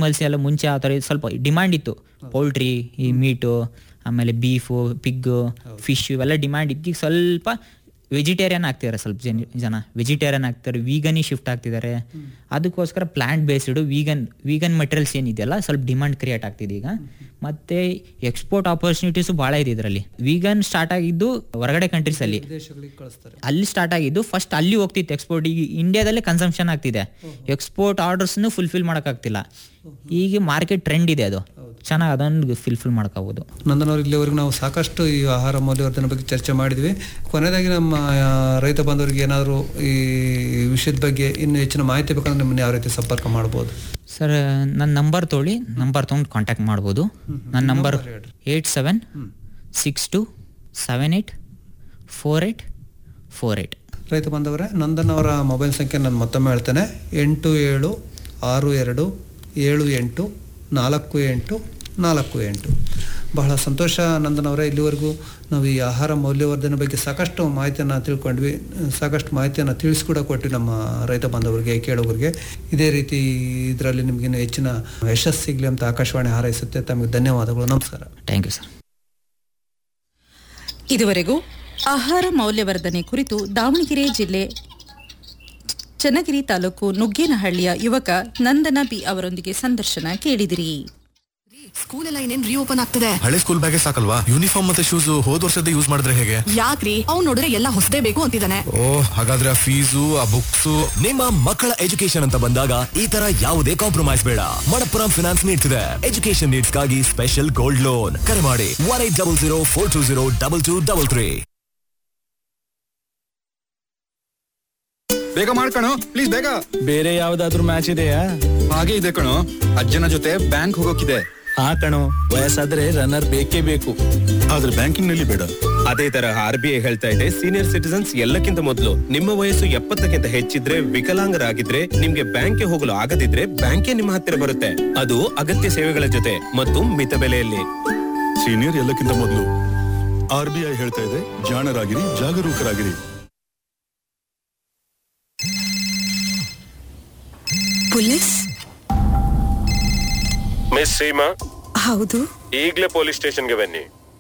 animals ಎಲ್ಲ ಮುಂಚೆ ಆ ಥರ ಸ್ವಲ್ಪ ಡಿಮ್ಯಾಂಡ್ ಇತ್ತು ಪೌಲ್ಟ್ರಿ ಈ ಮೀಟು ಆಮೇಲೆ ಬೀಫು ಪಿಗ್ಗು ಫಿಶ್ ಇವೆಲ್ಲ ಡಿಮ್ಯಾಂಡ್ ಇದ್ದೀಗ ಸ್ವಲ್ಪ ವೆಜಿಟೇರಿಯನ್ ಆಗ್ತಿದ್ದಾರೆ ಸ್ವಲ್ಪ ಜನ ಜನ ವೆಜಿಟೇರಿಯನ್ ಆಗ್ತಾರೆ ವೀಗನಿ ಶಿಫ್ಟ್ ಆಗ್ತಿದ್ದಾರೆ ಅದಕ್ಕೋಸ್ಕರ plant based vegan vegan materials ಏನಿದೆಯಲ್ಲ ಸ್ವಲ್ಪ ಡಿಮಾಂಡ್ ಕ್ರಿಯೇಟ್ ಆಗ್ತಿದೆ ಈಗ ಮತ್ತೆ ಎಕ್ಸ್ಪೋರ್ಟ್ ಆಪರ್ಚುನಿಟೀಸು ಭಾಳ ಇದೆ ಇದರಲ್ಲಿ ವೀಗನ್ ಸ್ಟಾರ್ಟ್ ಆಗಿದ್ದು ಹೊರಗಡೆ ಕಂಟ್ರೀಸ್ ಅಲ್ಲಿ ವಿದೇಶಗಳಿಗೆ ಕಳಿಸ್ತಾರೆ ಅಲ್ಲಿ ಸ್ಟಾರ್ಟ್ ಆಗಿದ್ದು ಫಸ್ಟ್ ಅಲ್ಲಿ ಹೋಗ್ತಿತ್ತು ಎಕ್ಸ್ಪೋರ್ಟ್ ಈಗ ಇಂಡಿಯಾದಲ್ಲೇ ಕನ್ಸಂಪ್ಷನ್ ಆಗ್ತಿದೆ ಎಕ್ಸ್ಪೋರ್ಟ್ ಆರ್ಡರ್ಸ್ನು ಫುಲ್ಫಿಲ್ ಮಾಡೋಕ್ಕಾಗ್ತಿಲ್ಲ ಈಗ ಮಾರ್ಕೆಟ್ ಟ್ರೆಂಡ್ ಇದೆ ಅದು ಚೆನ್ನಾಗಿ ಅದನ್ನು ಫಿಲ್ಫಿಲ್ ಮಾಡೋಕ್ಕಾಗೋದು ನಂದನವ್ರು ಇಲ್ಲಿವರೆಗೂ ನಾವು ಸಾಕಷ್ಟು ಈ ಆಹಾರ ಮೌಲ್ಯವರ್ಧನೆ ಬಗ್ಗೆ ಚರ್ಚೆ ಮಾಡಿದ್ವಿ ಕೊನೆಯದಾಗಿ ನಮ್ಮ ಆ, ರೈತ ಬಾಂಧವರಿಗೆ ಏನಾದರೂ ಈ ವಿಷಯದ ಬಗ್ಗೆ ಇನ್ನೂ ಹೆಚ್ಚಿನ ಮಾಹಿತಿ ಬೇಕಂದ್ರೆ ನಿಮ್ಮನ್ನ ಯಾವ ರೀತಿ ಸಂಪರ್ಕ ಮಾಡ್ಬೋದು ಸರ್ ನನ್ನ ನಂಬರ್ ತೊಗೊಳ್ಳಿ ನಂಬರ್ ತೊಗೊಂಡು ಕಾಂಟ್ಯಾಕ್ಟ್ ಮಾಡ್ಬೋದು ನನ್ನ number eight seven six two seven eight four eight four eight ರೈತ ಬಾಂಧವರೇ ನಂದನ್ ಅವರ ಮೊಬೈಲ್ ಸಂಖ್ಯೆ ನಾನು ಮತ್ತೊಮ್ಮೆ ಹೇಳ್ತೇನೆ ಎಂಟು ಏಳು ಆರು ಎರಡು ಏಳು ಎಂಟು ನಾಲ್ಕು ಎಂಟು ನಾಲ್ಕು ಎಂಟು ಬಹಳ ಸಂತೋಷ ನಂದನ್ ಅವರೇ ಇಲ್ಲಿವರೆಗೂ ನಾವು ಈ ಆಹಾರ ಮೌಲ್ಯವರ್ಧನೆ ಬಗ್ಗೆ ಸಾಕಷ್ಟು ಮಾಹಿತಿಯನ್ನು ತಿಳ್ಕೊಂಡ್ವಿ ಸಾಕಷ್ಟು ಮಾಹಿತಿಯನ್ನು ತಿಳಿಸ್ಕೂಡ ಕೊಟ್ವಿ ನಮ್ಮ ರೈತ ಬಾಂಧವರಿಗೆ ಕೇಳೋರಿಗೆ ಇದೇ ರೀತಿ ಇದರಲ್ಲಿ ನಿಮಗಿನ್ನು ಹೆಚ್ಚಿನ ಯಶಸ್ಸು ಸಿಗಲಿ ಅಂತ ಆಕಾಶವಾಣಿ ಹಾರೈಸುತ್ತೆ ತಮಗೆ ಧನ್ಯವಾದಗಳು ನಮಸ್ಕಾರ ಥ್ಯಾಂಕ್ ಯು ಸರ್ ಇದುವರೆಗೂ ಆಹಾರ ಮೌಲ್ಯವರ್ಧನೆ ಕುರಿತು ದಾವಣಗೆರೆ ಜಿಲ್ಲೆ ಚನ್ನಗಿರಿ ತಾಲೂಕು ನುಗ್ಗೇನಹಳ್ಳಿಯ ಯುವಕ ನಂದನ ಬಿ ಅವರೊಂದಿಗೆ ಸಂದರ್ಶನ ಕೇಳಿದಿರಿ ಸ್ಕೂಲ್ ಎಲ್ಲ ಇನ್ನೇನ್ ರೀಓಪನ್ ಆಗ್ತದೆ ಹಳೆ ಸ್ಕೂಲ್ ಬ್ಯಾಗೇ ಸಾಕಲ್ವಾ ಯೂನಿಫಾರ್ಮ್ ಮತ್ತೆ ಶೂಸ್ ಹೋದ್ ವರ್ಷದ ಯೂಸ್ ಮಾಡಿದ್ರೆ ಹೇಗೆ ಯಾಕ್ರಿ ಅವ್ನ್ ನೋಡಿದ್ರೆ ಎಲ್ಲ ಹೊಸದೇ ಬೇಕು ಅಂತಿದ್ದಾನೆ ಓ ಹಾಗಾದ್ರೆ ಆ ಫೀಸು ಆ ಬುಕ್ಸ್ ನಿಮ್ಮ ಮಕ್ಕಳ ಎಜುಕೇಶನ್ ಅಂತ ಬಂದಾಗ ಈ ತರ ಯಾವುದೇ ಕಾಂಪ್ರಮೈಸ್ ಬೇಡ ಮಣಪ್ಪುರಂ ಫಿನಾನ್ಸ್ ನೀಡ್ಸ್ ಇದೆ ಎಜುಕೇಶನ್ ನೀಡ್ಸ್ ಗಾಗಿ ಸ್ಪೆಷಲ್ ಗೋಲ್ಡ್ ಲೋನ್ ಕರೆ ಮಾಡಿ one eight double zero four two zero double two double three ಬೇಗ ಮಾಡ್ಕಣೋ ಪ್ಲೀಸ್ ಬೇಗ ಬೇರೆ ಯಾವ್ದಾದ್ರು ಮ್ಯಾಚ್ ಇದೆಯಾ ಹಾಗೆ ಇದೆ ಕಣೋ ಅಜ್ಜನ ಜೊತೆ ಬ್ಯಾಂಕ್ ಹೋಗೋಕಿದೆ ಹಾ ಕಣೋ ವಯಸ್ಸಾದ್ರೆ ರನ್ನರ್ ಬೇಕೇ ಬೇಕು ಆದ್ರೆ ಬ್ಯಾಂಕಿಂಗ್ ನಲ್ಲಿ ಬೇಡ ಅದೇ ತರಹ ಆರ್ ಬಿ ಐ ಹೇಳ್ತಾ ಇದೆ ಸೀನಿಯರ್ ಸಿಟಿಸನ್ಸ್ ಎಲ್ಲಕ್ಕಿಂತ ಮೊದಲು ನಿಮ್ಮ ವಯಸ್ಸು ಎಪ್ಪತ್ತಕ್ಕಿಂತ ಹೆಚ್ಚಿದ್ರೆ ವಿಕಲಾಂಗರಾಗಿದ್ರೆ ನಿಮ್ಗೆ ಬ್ಯಾಂಕ್ಗೆ ಹೋಗಲು ಆಗದಿದ್ರೆ ಬ್ಯಾಂಕೇ ನಿಮ್ಮ ಹತ್ತಿರ ಬರುತ್ತೆ ಅದು ಅಗತ್ಯ ಸೇವೆಗಳ ಜೊತೆ ಮತ್ತು ಮಿತ ಬೆಲೆಯಲ್ಲಿ ಸೀನಿಯರ್ ಎಲ್ಲಕ್ಕಿಂತ ಮೊದಲು ಆರ್ ಬಿ ಐ ಹೇಳ್ತಾ ಇದೆ ಜಾಣರಾಗಿರಿ ಜಾಗರೂಕರಾಗಿರಿ ಪೊಲೀಸ್ ಮಿಸ್ ಸೀಮಾ ಹೌದು ಈಗ್ಲೇ ಪೊಲೀಸ್ ಸ್ಟೇಷನ್ಗೆ ಬನ್ನಿ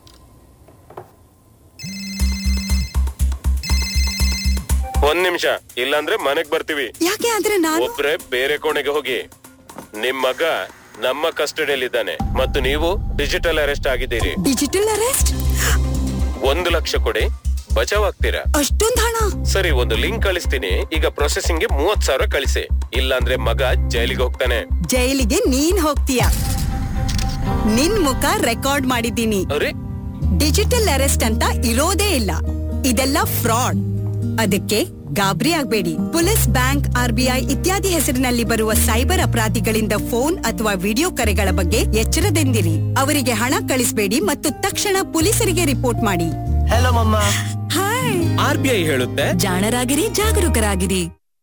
ಒಂದ್ ನಿಮಿಷ ಇಲ್ಲಾಂದ್ರೆ ಮನೆಗ್ ಬರ್ತೀವಿ ಯಾಕೆ ಆದ್ರೆ ನಾನು ಒಬ್ರೆ ಬೇರೆ ಕೋಣೆಗೆ ಹೋಗಿ ನಿಮ್ ಮಗ ನಮ್ಮ ಕಸ್ಟಡಿಯಲ್ಲಿದ್ದಾನೆ ಮತ್ತು ನೀವು ಡಿಜಿಟಲ್ ಅರೆಸ್ಟ್ ಆಗಿದ್ದೀರಿ ಡಿಜಿಟಲ್ ಅರೆಸ್ಟ್ ಒಂದು ಲಕ್ಷ ಕೊಡಿ ಬಚಾವ್ ಆಗ್ತೀರಾ ಅಷ್ಟೊಂದ್ ಹಣ ಸರಿ ಒಂದು ಲಿಂಕ್ ಕಳಿಸ್ತೀನಿ ಈಗ ಪ್ರೊಸೆಸಿಂಗ್ ಗೆ ಮೂವತ್ ಸಾವಿರ ಕಳಿಸಿ ಇಲ್ಲಾಂದ್ರೆ ಮಗ ಜೈಲಿಗೆ ಹೋಗ್ತಾನೆ ಜೈಲಿಗೆ ನೀನ್ ಹೋಗ್ತೀಯ ನಿನ್ ಮುಖ ರೆಕಾರ್ಡ್ ಮಾಡಿದ್ದೀನಿ ಅರೆ ಡಿಜಿಟಲ್ ಅರೆಸ್ಟ್ ಅಂತ ಇರೋದೇ ಇಲ್ಲ ಇದೆಲ್ಲ ಫ್ರಾಡ್ ಅದಕ್ಕೆ ಗಾಬರಿ ಆಗ್ಬೇಡಿ ಪೊಲೀಸ್ ಬ್ಯಾಂಕ್ ಆರ್ಬಿಐ ಇತ್ಯಾದಿ ಹೆಸರಿನಲ್ಲಿ ಬರುವ ಸೈಬರ್ ಅಪರಾಧಿಗಳಿಂದ ಫೋನ್ ಅಥವಾ ವಿಡಿಯೋ ಕರೆಗಳ ಬಗ್ಗೆ ಎಚ್ಚರದಿಂದಿರಿ ಅವರಿಗೆ ಹಣ ಕಳಿಸಬೇಡಿ ಮತ್ತು ತಕ್ಷಣ ಪೊಲೀಸರಿಗೆ ರಿಪೋರ್ಟ್ ಮಾಡಿ ಹಲೋ ಮಮ್ಮ ಹಾಯ್ ಆರ್ ಬಿ ಐ ಹೇಳುತ್ತೆ ಜಾಣರಾಗಿರಿ ಜಾಗರೂಕರಾಗಿರಿ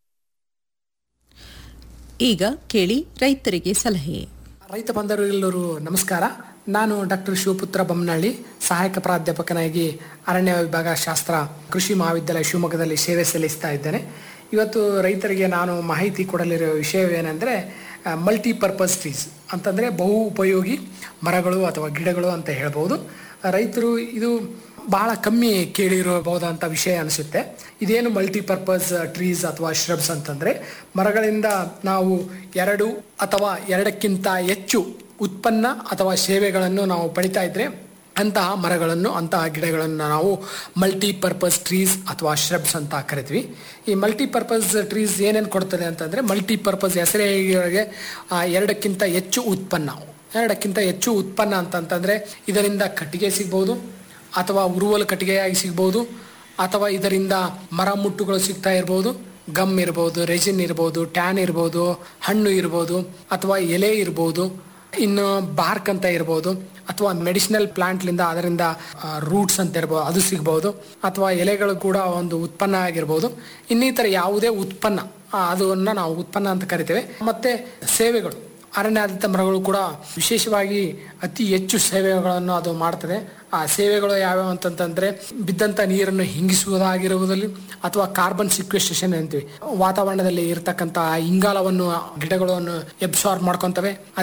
ಈಗ ಕೇಳಿ ರೈತರಿಗೆ ಸಲಹೆ ರೈತ ಬಂಧುಗಳೆಲ್ಲರೂ ನಮಸ್ಕಾರ ನಾನು ಡಾಕ್ಟರ್ ಶಿವಪುತ್ರ ಬೊಮ್ಮನಹಳ್ಳಿ ಸಹಾಯಕ ಪ್ರಾಧ್ಯಾಪಕನಾಗಿ ಅರಣ್ಯ ವಿಭಾಗ ಶಾಸ್ತ್ರ ಕೃಷಿ ಮಹಾವಿದ್ಯಾಲಯ ಶಿವಮೊಗ್ಗದಲ್ಲಿ ಸೇವೆ ಸಲ್ಲಿಸ್ತಾ ಇದ್ದೇನೆ ಇವತ್ತು ರೈತರಿಗೆ ನಾನು ಮಾಹಿತಿ ಕೊಡಲಿರೋ ವಿಷಯವೇನೆಂದರೆ ಮಲ್ಟಿಪರ್ಪಸ್ ಟ್ರೀಸ್ ಅಂತಂದರೆ ಬಹು ಉಪಯೋಗಿ ಮರಗಳು ಅಥವಾ ಗಿಡಗಳು ಅಂತ ಹೇಳ್ಬೋದು ರೈತರು ಇದು ಬಹಳ ಕಮ್ಮಿ ಕೇಳಿರಬಹುದಂಥ ವಿಷಯ ಅನಿಸುತ್ತೆ ಇದೇನು ಮಲ್ಟಿಪರ್ಪಸ್ ಟ್ರೀಸ್ ಅಥವಾ ಶ್ರಬ್ಸ್ ಅಂತಂದರೆ ಮರಗಳಿಂದ ನಾವು ಎರಡು ಅಥವಾ ಎರಡಕ್ಕಿಂತ ಹೆಚ್ಚು ಉತ್ಪನ್ನ ಅಥವಾ ಸೇವೆಗಳನ್ನು ನಾವು ಪಡಿತಾ ಇದ್ರೆ ಅಂತಹ ಮರಗಳನ್ನು ಅಂತಹ ಗಿಡಗಳನ್ನು ನಾವು ಮಲ್ಟಿಪರ್ಪಸ್ ಟ್ರೀಸ್ ಅಥವಾ ಶ್ರಬ್ಸ್ ಅಂತ ಕರಿತೀವಿ ಈ ಮಲ್ಟಿಪರ್ಪಸ್ ಟ್ರೀಸ್ ಏನೇನು ಕೊಡ್ತದೆ ಅಂತಂದರೆ ಮಲ್ಟಿಪರ್ಪಸ್ ಹೆಸರಿಗೆ ಎರಡಕ್ಕಿಂತ ಹೆಚ್ಚು ಉತ್ಪನ್ನ ಎರಡಕ್ಕಿಂತ ಹೆಚ್ಚು ಉತ್ಪನ್ನ ಅಂತಂತಂದರೆ ಇದರಿಂದ ಕಟ್ಟಿಗೆ ಸಿಗ್ಬೋದು ಅಥವಾ ಉರುವಲು ಕಟ್ಟಿಗೆಯಾಗಿ ಸಿಗ್ಬೋದು ಅಥವಾ ಇದರಿಂದ ಮರ ಮುಟ್ಟುಗಳು ಸಿಗ್ತಾ ಇರ್ಬೋದು ಗಮ್ ಇರ್ಬೋದು ರೆಜಿನ್ ಇರ್ಬೋದು ಟ್ಯಾನ್ ಇರ್ಬೋದು ಹಣ್ಣು ಇರ್ಬೋದು ಅಥವಾ ಎಲೆ ಇರ್ಬೋದು ಇನ್ನು ಬಾರ್ಕ್ ಅಂತ ಇರ್ಬೋದು ಅಥವಾ ಮೆಡಿಸಿನಲ್ ಪ್ಲಾಂಟ್ಲಿಂದ ಅದರಿಂದ ರೂಟ್ಸ್ ಅಂತ ಇರ್ಬೋದು ಅದು ಸಿಗ್ಬೋದು ಅಥವಾ ಎಲೆಗಳು ಕೂಡ ಒಂದು ಉತ್ಪನ್ನ ಆಗಿರ್ಬೋದು ಇನ್ನಿತರ ಯಾವುದೇ ಉತ್ಪನ್ನ ಆ, ಅದನ್ನ ನಾವು ಉತ್ಪನ್ನ ಅಂತ ಕರಿತೇವೆ ಮತ್ತೆ ಸೇವೆಗಳು ಅರಣ್ಯಾಧಾರಿತ ಮರಗಳು ಕೂಡ ವಿಶೇಷವಾಗಿ ಅತಿ ಹೆಚ್ಚು ಸೇವೆಗಳನ್ನು ಅದು ಮಾಡ್ತದೆ ಆ ಸೇವೆಗಳು ಯಾವ್ಯಾವ ಅಂತಂತಂದ್ರೆ ಬಿದ್ದಂತ ನೀರನ್ನು ಹಿಂಗಿಸುವುದಾಗಿರುವುದಲ್ಲಿ ಅಥವಾ ಕಾರ್ಬನ್ ಸಿಕ್ವೆಸ್ಟೇಷನ್ ಅಂತೀವಿ ವಾತಾವರಣದಲ್ಲಿ ಇರತಕ್ಕಂತ ಇಂಗಾಲವನ್ನು ಗಿಡಗಳನ್ನು ಎಬ್ಸಾರ್ಬ್ ಮಾಡ್ಕೊಂತವೆ